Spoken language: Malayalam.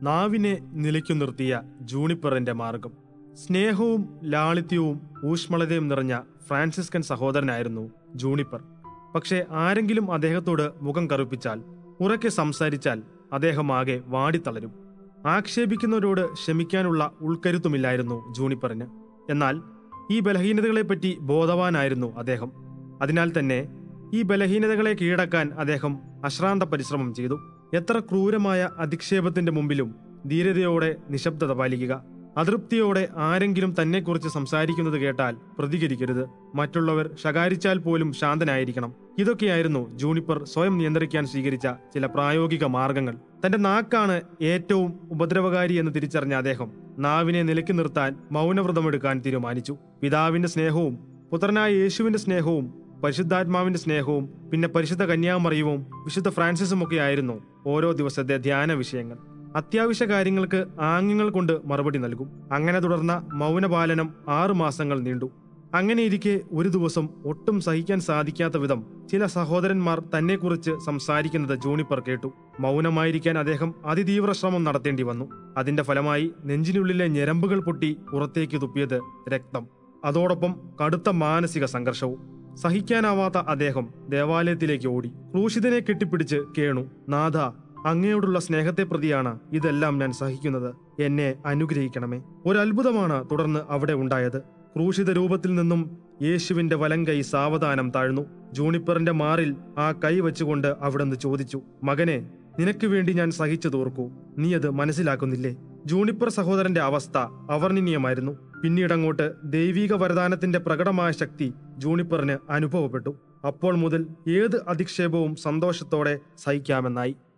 നാവിനെ നിലയ്ക്കു നിർത്തിയ ജൂണിപ്പറിന്റെ മാർഗം സ്നേഹവും ലാളിത്യവും ഊഷ്മളതയും നിറഞ്ഞ ഫ്രാൻസിസ്കൻ സഹോദരനായിരുന്നു ജൂണിപ്പർ പക്ഷേ ആരെങ്കിലും അദ്ദേഹത്തോട് മുഖം കറുപ്പിച്ചാൽ ഉറക്കെ സംസാരിച്ചാൽ അദ്ദേഹം ആകെ വാടിത്തളരും ആക്ഷേപിക്കുന്നവരോട് ക്ഷമിക്കാനുള്ള ഉൾക്കരുത്തുമില്ലായിരുന്നു ജൂണിപ്പറിന് എന്നാൽ ഈ ബലഹീനതകളെപ്പറ്റി ബോധവാനായിരുന്നു അദ്ദേഹം അതിനാൽ തന്നെ ഈ ബലഹീനതകളെ കീഴടക്കാൻ അദ്ദേഹം അശ്രാന്ത പരിശ്രമം ചെയ്തു എത്ര ക്രൂരമായ അധിക്ഷേപത്തിന്റെ മുമ്പിലും ധീരതയോടെ നിശബ്ദത പാലിക്കുക അതൃപ്തിയോടെ ആരെങ്കിലും തന്നെക്കുറിച്ച് സംസാരിക്കുന്നത് കേട്ടാൽ പ്രതികരിക്കരുത് മറ്റുള്ളവർ ശകാരിച്ചാൽ പോലും ശാന്തനായിരിക്കണം ഇതൊക്കെയായിരുന്നു ജൂണിപ്പർ സ്വയം നിയന്ത്രിക്കാൻ സ്വീകരിച്ച ചില പ്രായോഗിക മാർഗങ്ങൾ തന്റെ നാക്കാണ് ഏറ്റവും ഉപദ്രവകാരി എന്ന് തിരിച്ചറിഞ്ഞ അദ്ദേഹം നാവിനെ നിലയ്ക്ക് നിർത്താൻ മൗനവ്രതമെടുക്കാൻ തീരുമാനിച്ചു പിതാവിന്റെ സ്നേഹവും പുത്രനായ യേശുവിന്റെ സ്നേഹവും പരിശുദ്ധാത്മാവിന്റെ സ്നേഹവും പിന്നെ പരിശുദ്ധ കന്യാമറിയവും വിശുദ്ധ ഫ്രാൻസിസും ഒക്കെയായിരുന്നു ഓരോ ദിവസത്തെ ധ്യാന വിഷയങ്ങൾ അത്യാവശ്യ കാര്യങ്ങൾക്ക് ആംഗ്യങ്ങൾ കൊണ്ട് മറുപടി നൽകും അങ്ങനെ തുടർന്ന മൗനപാലനം ആറു മാസങ്ങൾ നീണ്ടു അങ്ങനെയിരിക്കെ ഒരു ദിവസം ഒട്ടും സഹിക്കാൻ സാധിക്കാത്ത വിധം ചില സഹോദരന്മാർ തന്നെക്കുറിച്ച് സംസാരിക്കുന്നത് ജൂണിപ്പർ കേട്ടു മൗനമായിരിക്കാൻ അദ്ദേഹം അതിതീവ്ര ശ്രമം നടത്തേണ്ടി വന്നു അതിന്റെ ഫലമായി നെഞ്ചിനുള്ളിലെ ഞരമ്പുകൾ പൊട്ടി പുറത്തേക്ക് തുപ്പിയത് രക്തം അതോടൊപ്പം കടുത്ത മാനസിക സംഘർഷവും സഹിക്കാനാവാത്ത അദ്ദേഹം ദേവാലയത്തിലേക്ക് ഓടി ക്രൂശിതനെ കെട്ടിപ്പിടിച്ച് കേണു നാഥ അങ്ങയോടുള്ള സ്നേഹത്തെ പ്രതിയാണ് ഇതെല്ലാം ഞാൻ സഹിക്കുന്നത് എന്നെ അനുഗ്രഹിക്കണമേ ഒരു അത്ഭുതമാണ് തുടർന്ന് അവിടെ ഉണ്ടായത് ക്രൂശിത രൂപത്തിൽ നിന്നും യേശുവിന്റെ വലം കൈ സാവധാനം താഴ്ന്നു ജൂണിപ്പറിന്റെ മാറിൽ ആ കൈ വെച്ചുകൊണ്ട് അവിടുന്ന് ചോദിച്ചു മകനെ നിനക്ക് വേണ്ടി ഞാൻ സഹിച്ചു തോർക്കൂ നീ അത് മനസ്സിലാക്കുന്നില്ലേ ജൂണിപ്പർ സഹോദരന്റെ അവസ്ഥ അവർണ്ണനീയമായിരുന്നു പിന്നീടങ്ങോട്ട് ദൈവിക വരദാനത്തിന്റെ പ്രകടമായ ശക്തി ജൂണിപ്പറിന് അനുഭവപ്പെട്ടു അപ്പോൾ മുതൽ ഏത് അധിക്ഷേപവും സന്തോഷത്തോടെ സഹിക്കാമെന്നായി